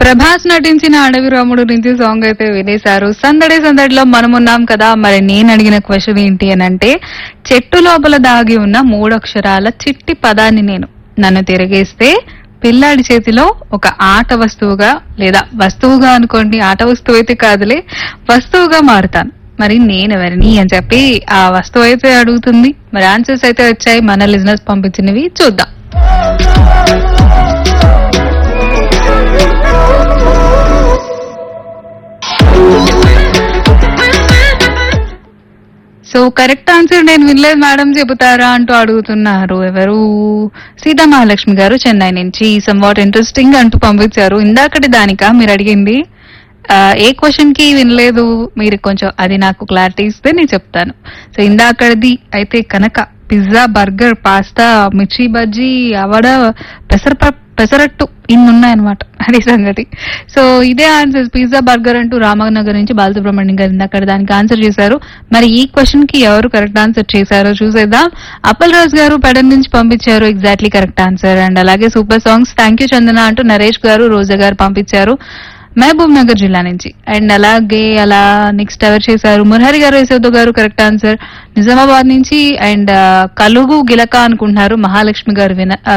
ప్రభాస్ నటించిన అడవి రాముడు నుంచి సాంగ్ అయితే వినేశారు సందడి సందడిలో మనమున్నాం కదా మరి నేను అడిగిన క్వశ్చన్ ఏంటి అని అంటే చెట్టు లోపల దాగి ఉన్న మూడు అక్షరాల చిట్టి పదాన్ని నేను నన్ను తిరిగేస్తే పిల్లాడి చేతిలో ఒక ఆట వస్తువుగా లేదా వస్తువుగా అనుకోండి ఆట వస్తువు అయితే కాదులే వస్తువుగా మారుతాను మరి నేను ఎవరిని అని చెప్పి ఆ వస్తువు అయితే అడుగుతుంది మరి ఆన్సర్స్ అయితే వచ్చాయి మన లిజినెస్ పంపించినవి చూద్దాం సో కరెక్ట్ ఆన్సర్ నేను వినలేదు మేడం చెబుతారా అంటూ అడుగుతున్నారు ఎవరు సీతా మహాలక్ష్మి గారు చెన్నై నుంచి వాట్ ఇంట్రెస్టింగ్ అంటూ పంపించారు ఇందాకటి దానికా మీరు అడిగింది ఆ, ఏ క్వశ్చన్ కి వినలేదు మీరు కొంచెం అది నాకు క్లారిటీ ఇస్తే నేను చెప్తాను సో ఇందాకది అయితే కనుక పిజ్జా బర్గర్ పాస్తా మిర్చి బజ్జీ అవడ పెసర పెసరట్టు ఇన్ని ఉన్నాయన్నమాట అది సంగతి సో ఇదే ఆన్సర్ పిజ్జా బర్గర్ అంటూ రామనగర్ నుంచి బాలసుబ్రహ్మణ్యం గారు ఇందాక దానికి ఆన్సర్ చేశారు మరి ఈ క్వశ్చన్ కి ఎవరు కరెక్ట్ ఆన్సర్ చేశారో చూసేద్దాం అప్పల్ రాజ్ గారు పెడన్ నుంచి పంపించారు ఎగ్జాక్ట్లీ కరెక్ట్ ఆన్సర్ అండ్ అలాగే super songs thank you Chandana అంటూ నరేష్ గారు రోజా గారు పంపించారు మహబూబ్ నగర్ జిల్లా నుంచి అండ్ అలాగే అలా నెక్స్ట్ ఎవరు చేశారు మురహరి గారు యశోద గారు కరెక్ట్ ఆన్సర్ నిజామాబాద్ నుంచి అండ్ కలుగు గిలక అనుకుంటున్నారు మహాలక్ష్మి గారు విన ఆ,